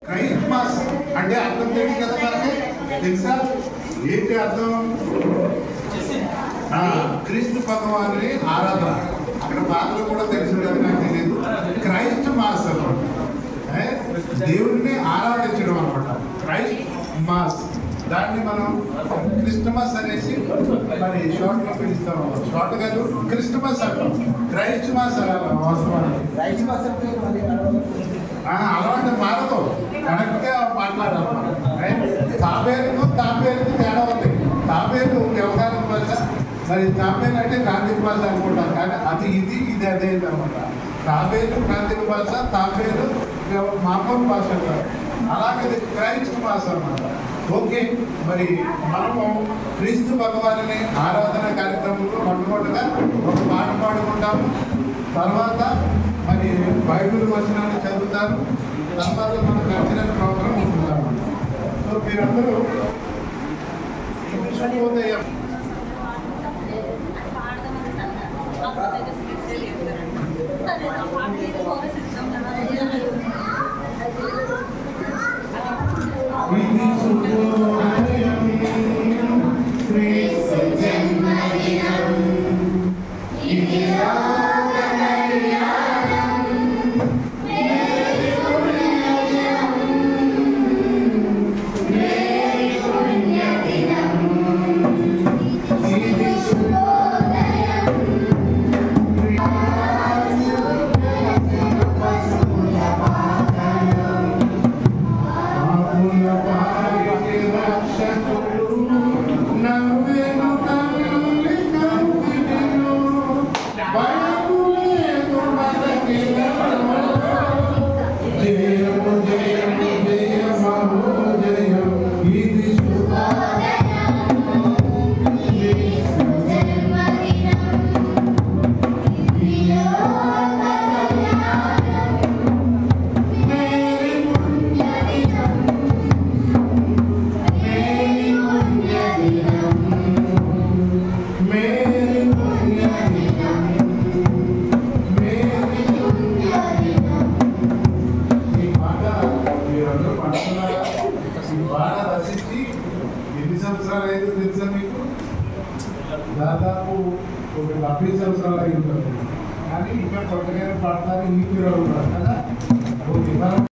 Christ mass అంటే అర్థం తెలియదు కదా మనకి తెలుసా ఏంటి అర్థం ఆ, క్రీస్తు భగవాన్ని ఆరాధన అక్కడ పాటలు కూడా తెలుసు కదా నాకు తెలియదు క్రైస్ట్ మాస్ అనమాట ఏ? దేవుడిని ఆరాధించడం అనమాట క్రైస్ట్ మాస్ దాన్ని మనం క్రిస్టమస్ అనేసి మరి షార్ట్ లో పిలుస్తాం షార్ట్ కాదు క్రిస్టమస్ అంటాం క్రైస్ట్ మాస్ అనాలి వాస్తవానికి రైతు బస్సు మళ్ళీ ఆ, అలవాటు మారదు కరెక్ట్ గా మాట్లాడాలి తాబేరుకు తాబేరుకు తేడా ఉంది తాబేరు వ్యవహారం భాష మరి తాబేరు అంటే గాంధీ భాష అనుకుంటాం కానీ అది ఇది ఇది అదే అనమాట తాబేరు గాంధీ భాష తాబేరు వ్యవ- మామూలు భాష అంటారు అలాగే ఇది క్రైస్ట్ భాష అన్నమాట ఓకే మరి మనము క్రీస్తు భగవాని ఆరాధన కార్యక్రమంలో మొట్టమొదటిగా ఒక పాట పాడుకుంటాము తర్వాత మరి బైబిల్ వచనాన్ని చదువుతారు తర్వాత మన కల్చరల్ ప్రోగ్రామ్ ఉంటున్నాము సో మీరందరూ శుభోదయం ఇది శుభోదయం క్రీస్తు జన్మదినం ఇది ఇది ఆపుల పారికి రక్షకుడు నవ్వెను తల్లి కౌగిలిలో భయము లేదు మనకిలలో. జయము జయము జయమహో జయం ఇది మేరీ పుణ్యదినం మేరీ ఈ పాట మీరందరూ పాడుతున్నారా ఈ పాట రచించి ఎన్ని సంవత్సరాలు అయిందో తెలుసా మీకు దాదాపు ఒక డెబ్బై సంవత్సరాలు అయి ఉంటుంది కానీ ఇంకా కొత్తగా పాడతారు ఈ పీరియడ్ ఉన్నారు కదా ఓకే మనం